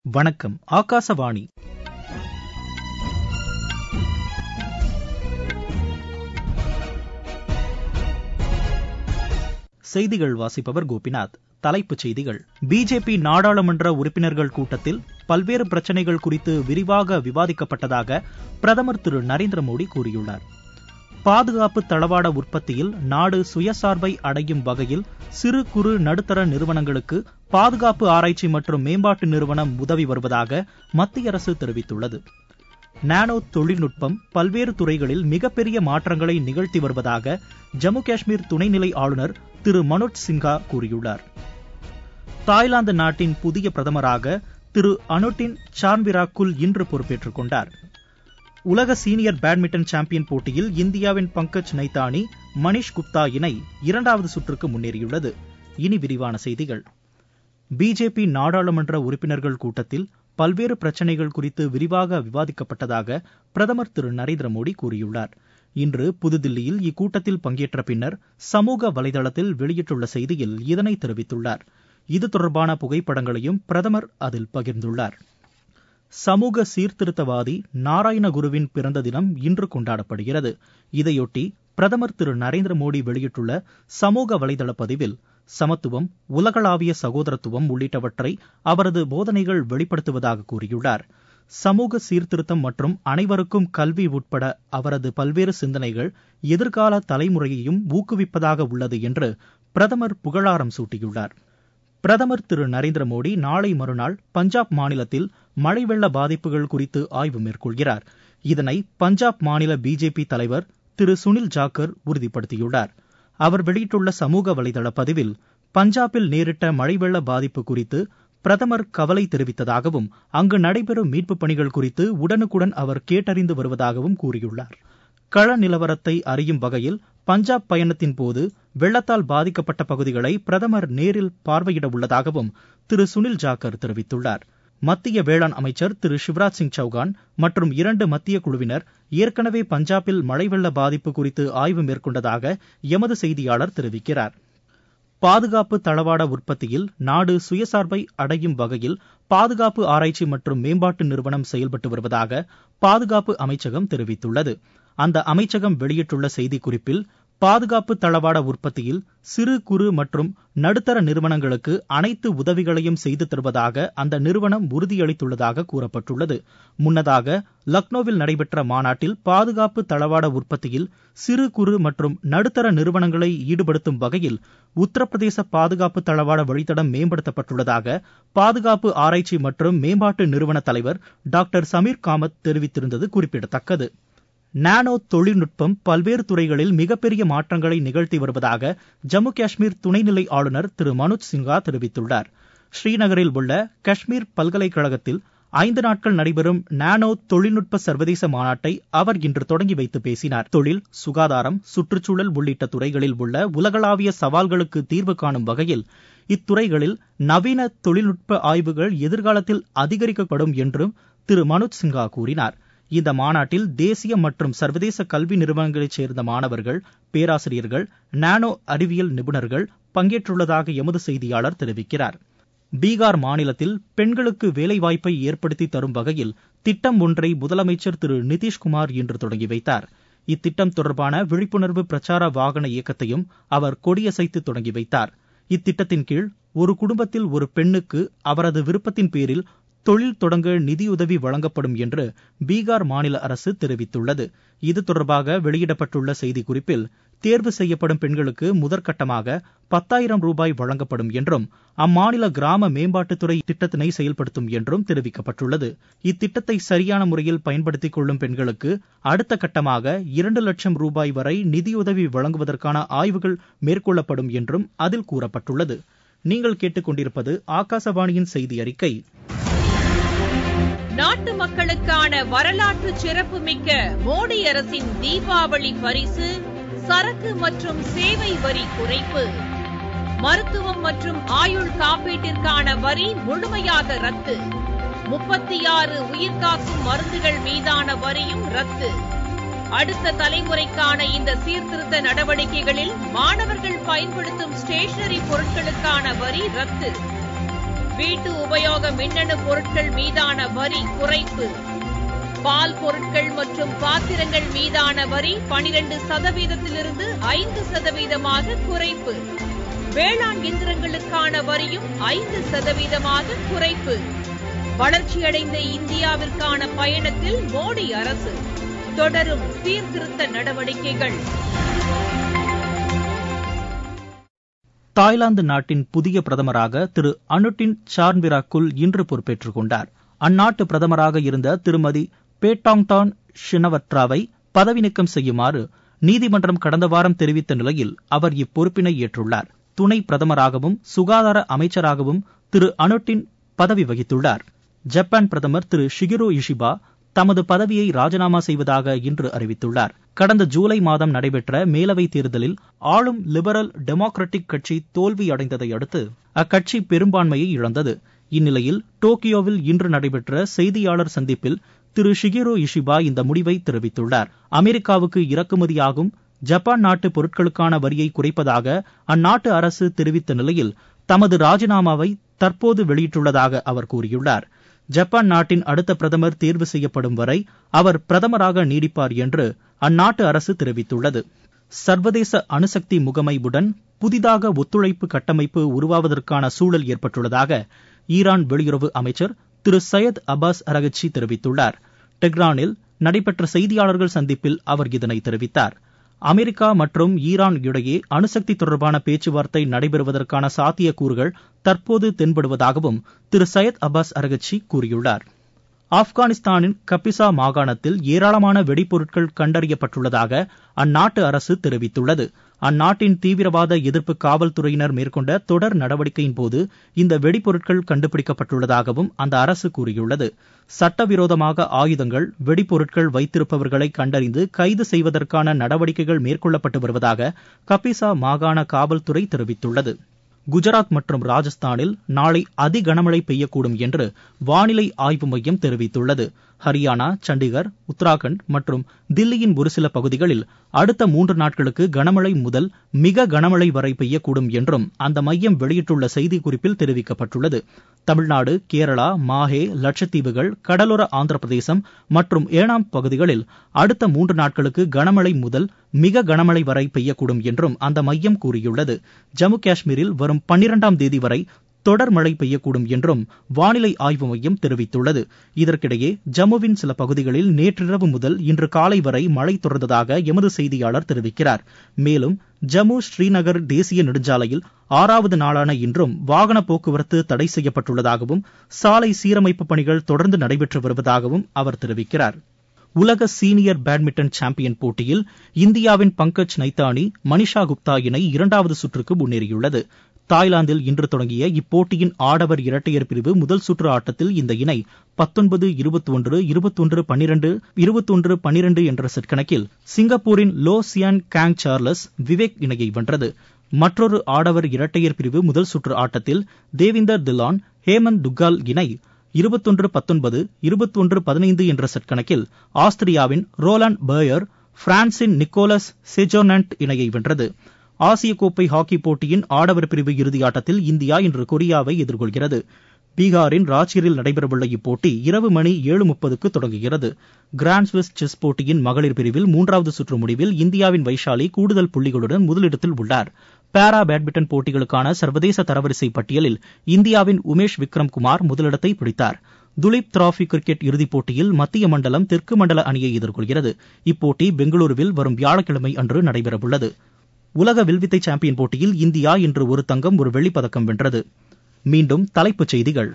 வணக்கம் ஆகாசவாணி செய்திகள் வாசிப்பவர் கோபிநாத் தலைப்புச் செய்திகள் பிஜேபி நாடாளுமன்ற உறுப்பினர்கள் கூட்டத்தில் பல்வேறு பிரச்சினைகள் குறித்து விரிவாக விவாதிக்கப்பட்டதாக பிரதமர் திரு நரேந்திர மோடி கூறியுள்ளார் பாதுகாப்பு தளவாட உற்பத்தியில் நாடு சுயசார்பை அடையும் வகையில் சிறு குறு நடுத்தர நிறுவனங்களுக்கு பாதுகாப்பு ஆராய்ச்சி மற்றும் மேம்பாட்டு நிறுவனம் உதவி வருவதாக மத்திய அரசு தெரிவித்துள்ளது நானோ தொழில்நுட்பம் பல்வேறு துறைகளில் மிகப்பெரிய மாற்றங்களை நிகழ்த்தி வருவதாக ஜம்மு காஷ்மீர் துணைநிலை ஆளுநர் திரு மனோஜ் சின்ஹா கூறியுள்ளார் தாய்லாந்து நாட்டின் புதிய பிரதமராக திரு அனுட்டின் சான்விராக்குல் இன்று பொறுப்பேற்றுக் கொண்டார் உலக சீனியர் பேட்மிண்டன் சாம்பியன் போட்டியில் இந்தியாவின் பங்கஜ் நைத்தானி மணிஷ் குப்தா இணை இரண்டாவது சுற்றுக்கு முன்னேறியுள்ளது இனி விரிவான செய்திகள் பிஜேபி நாடாளுமன்ற உறுப்பினர்கள் கூட்டத்தில் பல்வேறு பிரச்சினைகள் குறித்து விரிவாக விவாதிக்கப்பட்டதாக பிரதமர் திரு நரேந்திர மோடி கூறியுள்ளார் இன்று புதுதில்லியில் இக்கூட்டத்தில் பங்கேற்ற பின்னர் சமூக வலைதளத்தில் வெளியிட்டுள்ள செய்தியில் இதனை தெரிவித்துள்ளார் இது தொடர்பான புகைப்படங்களையும் பிரதமர் அதில் பகிர்ந்துள்ளார் சமூக சீர்திருத்தவாதி நாராயணகுருவின் பிறந்த தினம் இன்று கொண்டாடப்படுகிறது இதையொட்டி பிரதமர் திரு நரேந்திர மோடி வெளியிட்டுள்ள சமூக வலைதள பதிவில் சமத்துவம் உலகளாவிய சகோதரத்துவம் உள்ளிட்டவற்றை அவரது போதனைகள் வெளிப்படுத்துவதாக கூறியுள்ளார் சமூக சீர்திருத்தம் மற்றும் அனைவருக்கும் கல்வி உட்பட அவரது பல்வேறு சிந்தனைகள் எதிர்கால தலைமுறையையும் ஊக்குவிப்பதாக உள்ளது என்று பிரதமர் புகழாரம் சூட்டியுள்ளார் பிரதமர் திரு நரேந்திர மோடி நாளை மறுநாள் பஞ்சாப் மாநிலத்தில் மழை வெள்ள பாதிப்புகள் குறித்து ஆய்வு மேற்கொள்கிறார் இதனை பஞ்சாப் மாநில பிஜேபி தலைவர் திரு சுனில் ஜாக்கர் உறுதிப்படுத்தியுள்ளார் அவர் வெளியிட்டுள்ள சமூக வலைதள பதிவில் பஞ்சாபில் நேரிட்ட மழை வெள்ள பாதிப்பு குறித்து பிரதமர் கவலை தெரிவித்ததாகவும் அங்கு நடைபெறும் மீட்புப் பணிகள் குறித்து உடனுக்குடன் அவர் கேட்டறிந்து வருவதாகவும் கூறியுள்ளார் கள நிலவரத்தை அறியும் வகையில் பஞ்சாப் பயணத்தின் போது வெள்ளத்தால் பாதிக்கப்பட்ட பகுதிகளை பிரதமர் நேரில் பார்வையிட உள்ளதாகவும் திரு சுனில் ஜாக்கர் தெரிவித்துள்ளார் மத்திய வேளாண் அமைச்சர் திரு சிவராஜ் சிங் சௌகான் மற்றும் இரண்டு மத்திய குழுவினர் ஏற்கனவே பஞ்சாபில் மழை வெள்ள பாதிப்பு குறித்து ஆய்வு மேற்கொண்டதாக எமது செய்தியாளர் தெரிவிக்கிறார் பாதுகாப்பு தளவாட உற்பத்தியில் நாடு சுயசார்பை அடையும் வகையில் பாதுகாப்பு ஆராய்ச்சி மற்றும் மேம்பாட்டு நிறுவனம் செயல்பட்டு வருவதாக பாதுகாப்பு அமைச்சகம் தெரிவித்துள்ளது அந்த அமைச்சகம் வெளியிட்டுள்ள செய்திக்குறிப்பில் பாதுகாப்பு தளவாட உற்பத்தியில் சிறு குறு மற்றும் நடுத்தர நிறுவனங்களுக்கு அனைத்து உதவிகளையும் செய்து தருவதாக அந்த நிறுவனம் உறுதியளித்துள்ளதாக கூறப்பட்டுள்ளது முன்னதாக லக்னோவில் நடைபெற்ற மாநாட்டில் பாதுகாப்பு தளவாட உற்பத்தியில் சிறு குறு மற்றும் நடுத்தர நிறுவனங்களை ஈடுபடுத்தும் வகையில் உத்தரப்பிரதேச பாதுகாப்பு தளவாட வழித்தடம் மேம்படுத்தப்பட்டுள்ளதாக பாதுகாப்பு ஆராய்ச்சி மற்றும் மேம்பாட்டு நிறுவன தலைவர் டாக்டர் சமீர் காமத் தெரிவித்திருந்தது குறிப்பிடத்தக்கது நானோ தொழில்நுட்பம் பல்வேறு துறைகளில் மிகப்பெரிய மாற்றங்களை நிகழ்த்தி வருவதாக ஜம்மு காஷ்மீர் துணைநிலை ஆளுநர் திரு மனோஜ் சின்ஹா தெரிவித்துள்ளார் ஸ்ரீநகரில் உள்ள காஷ்மீர் பல்கலைக்கழகத்தில் ஐந்து நாட்கள் நடைபெறும் நானோ தொழில்நுட்ப சர்வதேச மாநாட்டை அவர் இன்று தொடங்கி வைத்து பேசினார் தொழில் சுகாதாரம் சுற்றுச்சூழல் உள்ளிட்ட துறைகளில் உள்ள உலகளாவிய சவால்களுக்கு தீர்வு காணும் வகையில் இத்துறைகளில் நவீன தொழில்நுட்ப ஆய்வுகள் எதிர்காலத்தில் அதிகரிக்கப்படும் என்றும் திரு மனோஜ் சின்ஹா கூறினார் இந்த மாநாட்டில் தேசிய மற்றும் சர்வதேச கல்வி நிறுவனங்களைச் சேர்ந்த மாணவர்கள் பேராசிரியர்கள் நானோ அறிவியல் நிபுணர்கள் பங்கேற்றுள்ளதாக எமது செய்தியாளர் தெரிவிக்கிறார் பீகார் மாநிலத்தில் பெண்களுக்கு வேலைவாய்ப்பை ஏற்படுத்தி தரும் வகையில் திட்டம் ஒன்றை முதலமைச்சர் திரு நிதிஷ்குமார் இன்று தொடங்கி வைத்தார் இத்திட்டம் தொடர்பான விழிப்புணர்வு பிரச்சார வாகன இயக்கத்தையும் அவர் கொடியசைத்து தொடங்கி வைத்தார் இத்திட்டத்தின் கீழ் ஒரு குடும்பத்தில் ஒரு பெண்ணுக்கு அவரது விருப்பத்தின் பேரில் தொழில் தொடங்க நிதியுதவி வழங்கப்படும் என்று பீகார் மாநில அரசு தெரிவித்துள்ளது இது தொடர்பாக வெளியிடப்பட்டுள்ள செய்திக்குறிப்பில் தேர்வு செய்யப்படும் பெண்களுக்கு முதற்கட்டமாக பத்தாயிரம் ரூபாய் வழங்கப்படும் என்றும் அம்மாநில கிராம மேம்பாட்டுத்துறை திட்டத்தினை செயல்படுத்தும் என்றும் தெரிவிக்கப்பட்டுள்ளது இத்திட்டத்தை சரியான முறையில் பயன்படுத்திக் கொள்ளும் பெண்களுக்கு அடுத்த கட்டமாக இரண்டு லட்சம் ரூபாய் வரை நிதியுதவி வழங்குவதற்கான ஆய்வுகள் மேற்கொள்ளப்படும் என்றும் அதில் கூறப்பட்டுள்ளது நீங்கள் கேட்டுக்கொண்டிருப்பது ஆகாசவாணியின் செய்தி அறிக்கை நாட்டு மக்களுக்கான வரலாற்று சிறப்புமிக்க மோடி அரசின் தீபாவளி பரிசு சரக்கு மற்றும் சேவை வரி குறைப்பு மருத்துவம் மற்றும் ஆயுள் காப்பீட்டிற்கான வரி முழுமையாக ரத்து முப்பத்தி ஆறு உயிர்காக்கும் மருந்துகள் மீதான வரியும் ரத்து அடுத்த தலைமுறைக்கான இந்த சீர்திருத்த நடவடிக்கைகளில் மாணவர்கள் பயன்படுத்தும் ஸ்டேஷனரி பொருட்களுக்கான வரி ரத்து வீட்டு உபயோக மின்னணு பொருட்கள் மீதான வரி குறைப்பு பால் பொருட்கள் மற்றும் பாத்திரங்கள் மீதான வரி பனிரெண்டு சதவீதத்திலிருந்து ஐந்து சதவீதமாக குறைப்பு வேளாண் இயந்திரங்களுக்கான வரியும் ஐந்து சதவீதமாக குறைப்பு வளர்ச்சியடைந்த இந்தியாவிற்கான பயணத்தில் மோடி அரசு தொடரும் சீர்திருத்த நடவடிக்கைகள் தாய்லாந்து நாட்டின் புதிய பிரதமராக திரு அனுட்டின் சார்ன்விராக்குல் இன்று பொறுப்பேற்றுக் கொண்டார் அந்நாட்டு பிரதமராக இருந்த திருமதி பேட்டாங்டான் ஷினவத்ராவை பதவி நீக்கம் செய்யுமாறு நீதிமன்றம் கடந்த வாரம் தெரிவித்த நிலையில் அவர் இப்பொறுப்பினை ஏற்றுள்ளார் துணை பிரதமராகவும் சுகாதார அமைச்சராகவும் திரு அனுட்டின் பதவி வகித்துள்ளார் ஜப்பான் பிரதமர் திரு ஷிகிரோ இஷிபா தமது பதவியை ராஜினாமா செய்வதாக இன்று அறிவித்துள்ளார் கடந்த ஜூலை மாதம் நடைபெற்ற மேலவை தேர்தலில் ஆளும் லிபரல் டெமோக்ராட்டிக் கட்சி தோல்வியடைந்ததை அடுத்து அக்கட்சி பெரும்பான்மையை இழந்தது இந்நிலையில் டோக்கியோவில் இன்று நடைபெற்ற செய்தியாளர் சந்திப்பில் திரு ஷிகிரோ இஷிபா இந்த முடிவை தெரிவித்துள்ளார் அமெரிக்காவுக்கு இறக்குமதியாகும் ஜப்பான் நாட்டு பொருட்களுக்கான வரியை குறைப்பதாக அந்நாட்டு அரசு தெரிவித்த நிலையில் தமது ராஜினாமாவை தற்போது வெளியிட்டுள்ளதாக அவர் கூறியுள்ளார் ஜப்பான் நாட்டின் அடுத்த பிரதமர் தேர்வு செய்யப்படும் வரை அவர் பிரதமராக நீடிப்பார் என்று அந்நாட்டு அரசு தெரிவித்துள்ளது சர்வதேச அணுசக்தி முகமைவுடன் புதிதாக ஒத்துழைப்பு கட்டமைப்பு உருவாவதற்கான சூழல் ஏற்பட்டுள்ளதாக ஈரான் வெளியுறவு அமைச்சர் திரு சையத் அப்பாஸ் அரகச்சி தெரிவித்துள்ளார் டெஹ்ரானில் நடைபெற்ற செய்தியாளர்கள் சந்திப்பில் அவர் இதனை தெரிவித்தார் அமெரிக்கா மற்றும் ஈரான் இடையே அணுசக்தி தொடர்பான பேச்சுவார்த்தை நடைபெறுவதற்கான சாத்தியக்கூறுகள் தற்போது தென்படுவதாகவும் திரு சையத் அப்பாஸ் அரகச்சி கூறியுள்ளார் ஆப்கானிஸ்தானின் கப்பிசா மாகாணத்தில் ஏராளமான வெடிப்பொருட்கள் கண்டறியப்பட்டுள்ளதாக அந்நாட்டு அரசு தெரிவித்துள்ளது அந்நாட்டின் தீவிரவாத எதிர்ப்பு காவல்துறையினர் மேற்கொண்ட தொடர் நடவடிக்கையின் போது இந்த வெடிப்பொருட்கள் கண்டுபிடிக்கப்பட்டுள்ளதாகவும் அந்த அரசு கூறியுள்ளது சட்டவிரோதமாக ஆயுதங்கள் வெடிப்பொருட்கள் வைத்திருப்பவர்களை கண்டறிந்து கைது செய்வதற்கான நடவடிக்கைகள் மேற்கொள்ளப்பட்டு வருவதாக கப்பிசா மாகாண காவல்துறை தெரிவித்துள்ளது குஜராத் மற்றும் ராஜஸ்தானில் நாளை அதி கனமழை பெய்யக்கூடும் என்று வானிலை ஆய்வு மையம் தெரிவித்துள்ளது ஹரியானா சண்டிகர் உத்தராகண்ட் மற்றும் தில்லியின் ஒரு சில பகுதிகளில் அடுத்த மூன்று நாட்களுக்கு கனமழை முதல் மிக கனமழை வரை பெய்யக்கூடும் என்றும் அந்த மையம் வெளியிட்டுள்ள செய்திக்குறிப்பில் தெரிவிக்கப்பட்டுள்ளது தமிழ்நாடு கேரளா மாஹே லட்சத்தீவுகள் கடலோர ஆந்திர பிரதேசம் மற்றும் ஏனாம் பகுதிகளில் அடுத்த மூன்று நாட்களுக்கு கனமழை முதல் மிக கனமழை வரை பெய்யக்கூடும் என்றும் அந்த மையம் கூறியுள்ளது ஜம்மு காஷ்மீரில் வரும் பன்னிரெண்டாம் தேதி வரை தொடர் மழை பெய்யக்கூடும் என்றும் வானிலை ஆய்வு மையம் தெரிவித்துள்ளது இதற்கிடையே ஜம்முவின் சில பகுதிகளில் நேற்றிரவு முதல் இன்று காலை வரை மழை தொடர்ந்ததாக எமது செய்தியாளர் தெரிவிக்கிறார் மேலும் ஜம்மு ஸ்ரீநகர் தேசிய நெடுஞ்சாலையில் ஆறாவது நாளான இன்றும் வாகன போக்குவரத்து தடை செய்யப்பட்டுள்ளதாகவும் சாலை சீரமைப்பு பணிகள் தொடர்ந்து நடைபெற்று வருவதாகவும் அவர் தெரிவிக்கிறார் உலக சீனியர் பேட்மிண்டன் சாம்பியன் போட்டியில் இந்தியாவின் பங்கஜ் நைத்தானி மனிஷா குப்தா இணை இரண்டாவது சுற்றுக்கு முன்னேறியுள்ளது தாய்லாந்தில் இன்று தொடங்கிய இப்போட்டியின் ஆடவர் இரட்டையர் பிரிவு முதல் சுற்று ஆட்டத்தில் இந்த இணை பத்தொன்பது இருபத்தொன்று இருபத்தொன்று பன்னிரண்டு இருபத்தொன்று பன்னிரண்டு என்ற செட் கணக்கில் சிங்கப்பூரின் Loh Kean Keng Charles Vivek இணையை வென்றது மற்றொரு ஆடவர் இரட்டையர் பிரிவு முதல் சுற்று ஆட்டத்தில் தேவிந்தர் திலான் ஹேமந்த் துக்கால் இணை இருபத்தொன்று பத்தொன்பது இருபத்தொன்று பதினைந்து என்ற செட் கணக்கில் ஆஸ்திரியாவின் ரோலாண்ட் பேயர் பிரான்சின் நிக்கோலஸ் செஜோனண்ட் இணையை வென்றது ஆசிய கோப்பை ஹாக்கி போட்டியின் ஆடவர் பிரிவு இறுதியாட்டத்தில் இந்தியா இன்று கொரியாவை எதிர்கொள்கிறது பீகாரின் ராஜ்கிரில் நடைபெறவுள்ள இப்போட்டி இரவு மணி ஏழு முப்பதுக்கு தொடங்குகிறது கிராண்ட் ஸ்விஸ் செஸ் போட்டியின் மகளிர் பிரிவில் மூன்றாவது சுற்று முடிவில் இந்தியாவின் வைஷாலி கூடுதல் புள்ளிகளுடன் முதலிடத்தில் உள்ளார் பாரா பேட்மிண்டன் போட்டிகளுக்கான சர்வதேச தரவரிசை பட்டியலில் இந்தியாவின் உமேஷ் விக்ரம் குமார் முதலிடத்தை பிடித்தார் துலீப் டிராபி கிரிக்கெட் இறுதிப் போட்டியில் மத்திய மண்டலம் தெற்கு மண்டல அணியை எதிர்கொள்கிறது இப்போட்டி பெங்களூருவில் வரும் வியாழக்கிழமை அன்று நடைபெறவுள்ளது உலக வில்வித்தை சாம்பியன் போட்டியில் இந்தியா இன்று ஒரு தங்கம் ஒரு வெள்ளிப் பதக்கம் வென்றது மீண்டும் தலைப்புச் செய்திகள்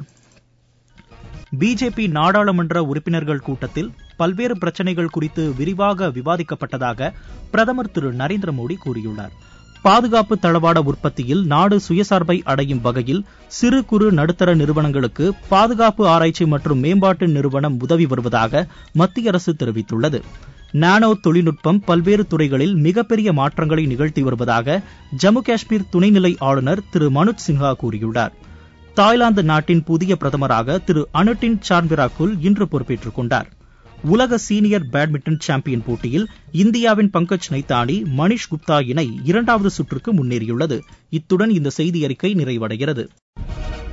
பிஜேபி நாடாளுமன்ற உறுப்பினர்கள் கூட்டத்தில் பல்வேறு பிரச்சனைகள் குறித்து விரிவாக விவாதிக்கப்பட்டதாக பிரதமர் திரு நரேந்திர மோடி கூறியுள்ளார் பாதுகாப்பு தளவாட உற்பத்தியில் நாடு சுயசார்பை அடையும் வகையில் சிறு குறு நடுத்தர நிறுவனங்களுக்கு பாதுகாப்பு ஆராய்ச்சி மற்றும் மேம்பாட்டு நிறுவனம் உதவி வருவதாக மத்திய அரசு தெரிவித்துள்ளது நானோ தொழில்நுட்பம் பல்வேறு துறைகளில் மிகப்பெரிய மாற்றங்களை நிகழ்த்தி வருவதாக ஜம்மு காஷ்மீர் துணைநிலை ஆளுநர் திரு மனுஜ் சின்ஹா கூறியுள்ளார் தாய்லாந்து நாட்டின் புதிய பிரதமராக திரு அனுட்டின் சான்விராக்குல் இன்று பொறுப்பேற்றுக் கொண்டார் உலக சீனியர் பேட்மிண்டன் சாம்பியன் போட்டியில் இந்தியாவின் பங்கஜ் நைத்தானி மணிஷ் குப்தா இணை இரண்டாவது சுற்றுக்கு முன்னேறியுள்ளது இத்துடன் இந்த செய்தி அறிக்கை நிறைவடைகிறது